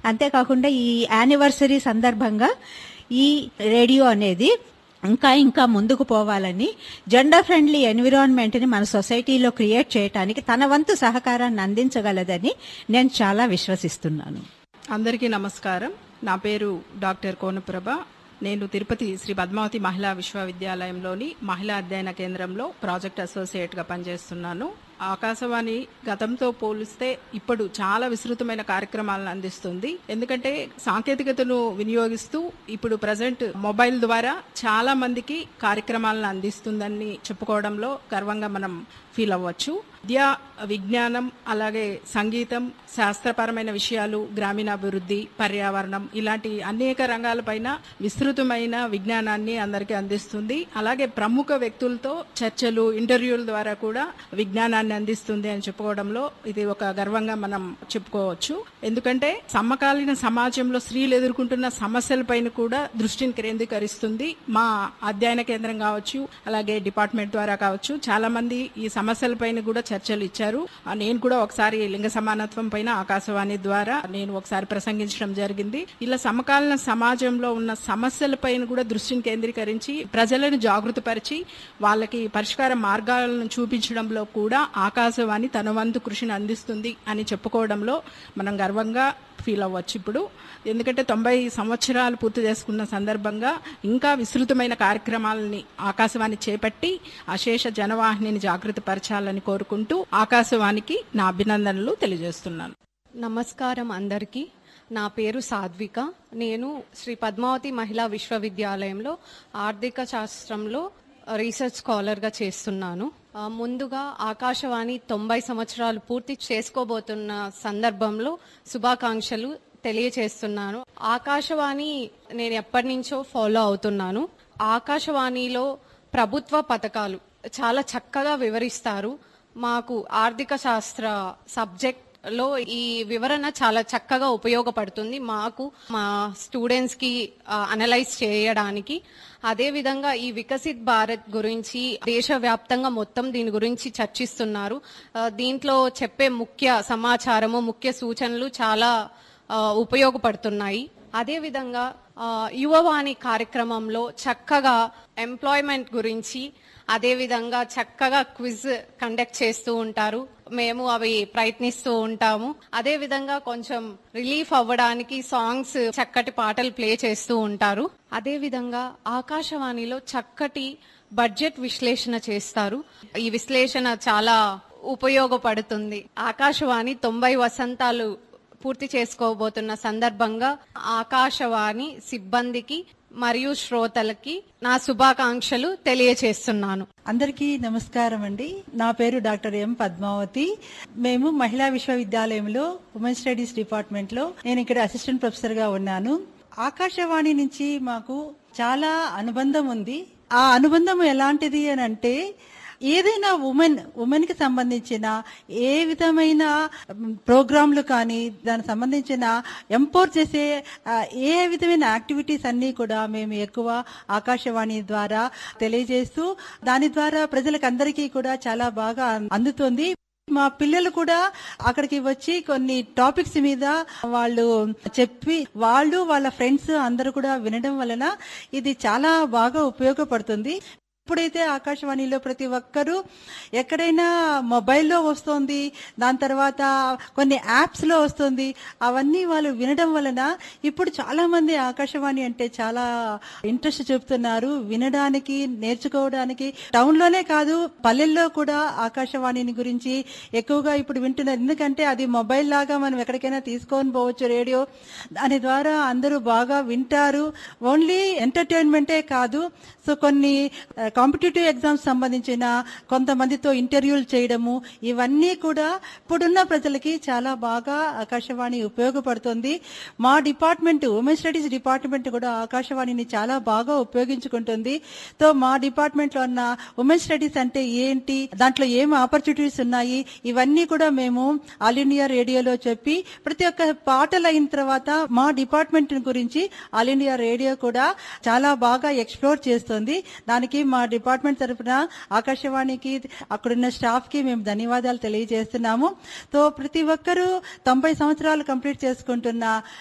అంతేకాకుండా ఈ యానివర్సరీ సందర్భంగా ఈ రేడియో అనేది ఇంకా ఇంకా ముందుకు పోవాలని జెండర్ ఫ్రెండ్లీ ఎన్విరాన్మెంట్ని మన సొసైటీలో క్రియేట్ చేయడానికి తన వంతు సహకారాన్ని అందించగలదని నేను చాలా విశ్వసిస్తున్నాను అందరికీ నమస్కారం నా పేరు డాక్టర్ కోనప్రభ నేను తిరుపతి శ్రీ పద్మావతి మహిళా విశ్వవిద్యాలయంలోని మహిళా అధ్యయన కేంద్రంలో ప్రాజెక్ట్ అసోసియేట్గా పనిచేస్తున్నాను ఆకాశవాణి గతంతో పోలిస్తే ఇప్పుడు చాలా విస్తృతమైన కార్యక్రమాలను అందిస్తుంది ఎందుకంటే సాంకేతికతను వినియోగిస్తూ ఇప్పుడు ప్రజెంట్ మొబైల్ ద్వారా చాలా మందికి కార్యక్రమాలను అందిస్తుందని చెప్పుకోవడంలో గర్వంగా మనం ఫీల్ అవ్వచ్చు విద్య విజ్ఞానం అలాగే సంగీతం శాస్త్రపరమైన విషయాలు గ్రామీణాభివృద్ధి పర్యావరణం ఇలాంటి అనేక రంగాలపైన విస్తృతమైన విజ్ఞానాన్ని అందరికీ అందిస్తుంది అలాగే ప్రముఖ వ్యక్తులతో చర్చలు ఇంటర్వ్యూల ద్వారా కూడా విజ్ఞానాన్ని అందిస్తుంది అని చెప్పుకోవడంలో ఇది ఒక గర్వంగా మనం చెప్పుకోవచ్చు ఎందుకంటే సమకాలీన సమాజంలో స్త్రీలు ఎదుర్కొంటున్న సమస్యలపైన కూడా దృష్టిని కేంద్రీకరిస్తుంది మా అధ్యయన కేంద్రం కావచ్చు అలాగే డిపార్ట్మెంట్ ద్వారా కావచ్చు చాలా మంది ఈ సమస్యలపైన కూడా చర్చలు ఇచ్చారు ఆ, నేను కూడా ఒకసారి లింగ సమానత్వం పైన ఆకాశవాణి ద్వారా నేను ఒకసారి ప్రసంగించడం జరిగింది ఇలా సమకాలీన సమాజంలో ఉన్న సమస్యలపైన కూడా దృష్టిని కేంద్రీకరించి ప్రజలను జాగృతపరిచి వాళ్ళకి పరిష్కార మార్గాలను చూపించడంలో కూడా ఆకాశవాణి తన వంతు కృషిని అందిస్తుంది అని చెప్పుకోవడంలో మనం గర్వంగా ఫీల్ అవ్వచ్చు ఇప్పుడు ఎందుకంటే తొంభై సంవత్సరాలు పూర్తి చేసుకున్న సందర్భంగా ఇంకా విస్తృతమైన కార్యక్రమాలని ఆకాశవాణి చేపట్టి అశేష జనవాహినిని జాగృతపరచాలని కోరుకుంటూ ఆకాశవాణికి నా అభినందనలు తెలియజేస్తున్నాను నమస్కారం అందరికీ నా పేరు సాధ్విక నేను శ్రీ పద్మావతి మహిళా విశ్వవిద్యాలయంలో ఆర్థిక శాస్త్రంలో రీసెర్చ్ స్కాలర్గా చేస్తున్నాను ఆ, ముందుగా ఆకాశవాణి తొంభై సంవత్సరాలు పూర్తి చేసుకోబోతున్న సందర్భంలో శుభాకాంక్షలు తెలియచేస్తున్నాను ఆకాశవాణి నేను ఎప్పటి నుంచో ఫాలో అవుతున్నాను ఆకాశవాణిలో ప్రభుత్వ పథకాలు చాలా చక్కగా వివరిస్తారు మాకు ఆర్థిక శాస్త్ర సబ్జెక్ట్ లో ఈ వివరణ చాలా చక్కగా ఉపయోగపడుతుంది మాకు మా స్టూడెంట్స్ కి అనలైజ్ చేయడానికి అదే విధంగా ఈ వికసిత్ భారత్ గురించి దేశవ్యాప్తంగా మొత్తం దీని గురించి చర్చిస్తున్నారు ఆ, దీంట్లో చెప్పే ముఖ్య సమాచారము ముఖ్య సూచనలు చాలా ఆ, ఉపయోగపడుతున్నాయి అదేవిధంగా ఆ, యువవాణి కార్యక్రమంలో చక్కగా ఎంప్లాయ్మెంట్ గురించి అదేవిధంగా చక్కగా క్విజ్ కండక్ట్ చేస్తూ ఉంటారు మేము అవి ప్రయత్నిస్తూ ఉంటాము అదేవిధంగా కొంచెం రిలీఫ్ అవ్వడానికి సాంగ్స్ చక్కటి పాటలు ప్లే చేస్తూ ఉంటారు అదేవిధంగా ఆకాశవాణిలో చక్కటి బడ్జెట్ విశ్లేషణ చేస్తారు ఈ విశ్లేషణ చాలా ఉపయోగపడుతుంది ఆకాశవాణి తొంభై వసంతాలు పూర్తి చేసుకోబోతున్న సందర్భంగా ఆకాశవాణి సిబ్బందికి మరియు శ్రోతలకి నా శుభాకాంక్షలు తెలియచేస్తున్నాను అందరికీ నమస్కారం అండి నా పేరు డాక్టర్ ఎం పద్మావతి మేము మహిళా విశ్వవిద్యాలయంలో ఉమెన్ స్టడీస్ డిపార్ట్మెంట్ లో నేను ఇక్కడ అసిస్టెంట్ ప్రొఫెసర్ గా ఉన్నాను ఆకాశవాణి నుంచి మాకు చాలా అనుబంధం ఉంది ఆ అనుబంధం ఎలాంటిది అని అంటే ఏదైనా ఉమెన్ ఉమెన్ కి సంబంధించిన ఏ విధమైన ప్రోగ్రాంలు కానీ దానికి సంబంధించిన ఎంపోర్ చేసే ఆ, ఏ విధమైన యాక్టివిటీస్ అన్ని కూడా మేము ఎక్కువ ఆకాశవాణి ద్వారా తెలియజేస్తూ దాని ద్వారా ప్రజలకు అందరికీ కూడా చాలా బాగా అందుతుంది మా పిల్లలు కూడా అక్కడికి వచ్చి కొన్ని టాపిక్స్ మీద వాళ్ళు చెప్పి వాళ్ళు వాళ్ళ ఫ్రెండ్స్ అందరూ కూడా వినడం వలన ఇది చాలా బాగా ఉపయోగపడుతుంది ఇప్పుడైతే ఆకాశవాణిలో ప్రతి ఒక్కరూ ఎక్కడైనా మొబైల్లో వస్తుంది దాని తర్వాత కొన్ని యాప్స్ లో వస్తుంది అవన్నీ వాళ్ళు వినడం వలన ఇప్పుడు చాలా మంది ఆకాశవాణి అంటే చాలా ఇంట్రెస్ట్ చూపుతున్నారు వినడానికి నేర్చుకోవడానికి టౌన్ లోనే కాదు పల్లెల్లో కూడా ఆకాశవాణిని గురించి ఎక్కువగా ఇప్పుడు వింటున్నారు ఎందుకంటే అది మొబైల్ లాగా మనం ఎక్కడికైనా తీసుకొని పోవచ్చు రేడియో దాని ద్వారా అందరూ బాగా వింటారు ఓన్లీ ఎంటర్టైన్మెంటే కాదు సో కొన్ని కాంపిటేటివ్ ఎగ్జామ్స్ సంబంధించిన కొంతమందితో ఇంటర్వ్యూలు చేయడము ఇవన్నీ కూడా ఇప్పుడున్న ప్రజలకి చాలా బాగా ఆకాశవాణి ఉపయోగపడుతుంది మా డిపార్ట్మెంట్ ఉమెన్ స్టడీస్ డిపార్ట్మెంట్ కూడా ఆకాశవాణిని చాలా బాగా ఉపయోగించుకుంటుంది సో మా డిపార్ట్మెంట్ లో ఉన్న ఉమెన్ స్టడీస్ అంటే ఏంటి దాంట్లో ఏం ఆపర్చునిటీస్ ఉన్నాయి ఇవన్నీ కూడా మేము ఆల్ ఇండియా రేడియోలో చెప్పి ప్రతి ఒక్క పాటలు అయిన తర్వాత మా డిపార్ట్మెంట్ గురించి ఆల్ ఇండియా రేడియో కూడా చాలా బాగా ఎక్స్ప్లోర్ చేస్తుంది దానికి మా డిపార్ట్మెంట్ తరఫున ఆకాశవాణికి అక్కడున్న స్టాఫ్ కి మేము ధన్యవాదాలు తెలియజేస్తున్నాము సో ప్రతి ఒక్కరూ తొంభై సంవత్సరాలు కంప్లీట్ చేసుకుంటున్న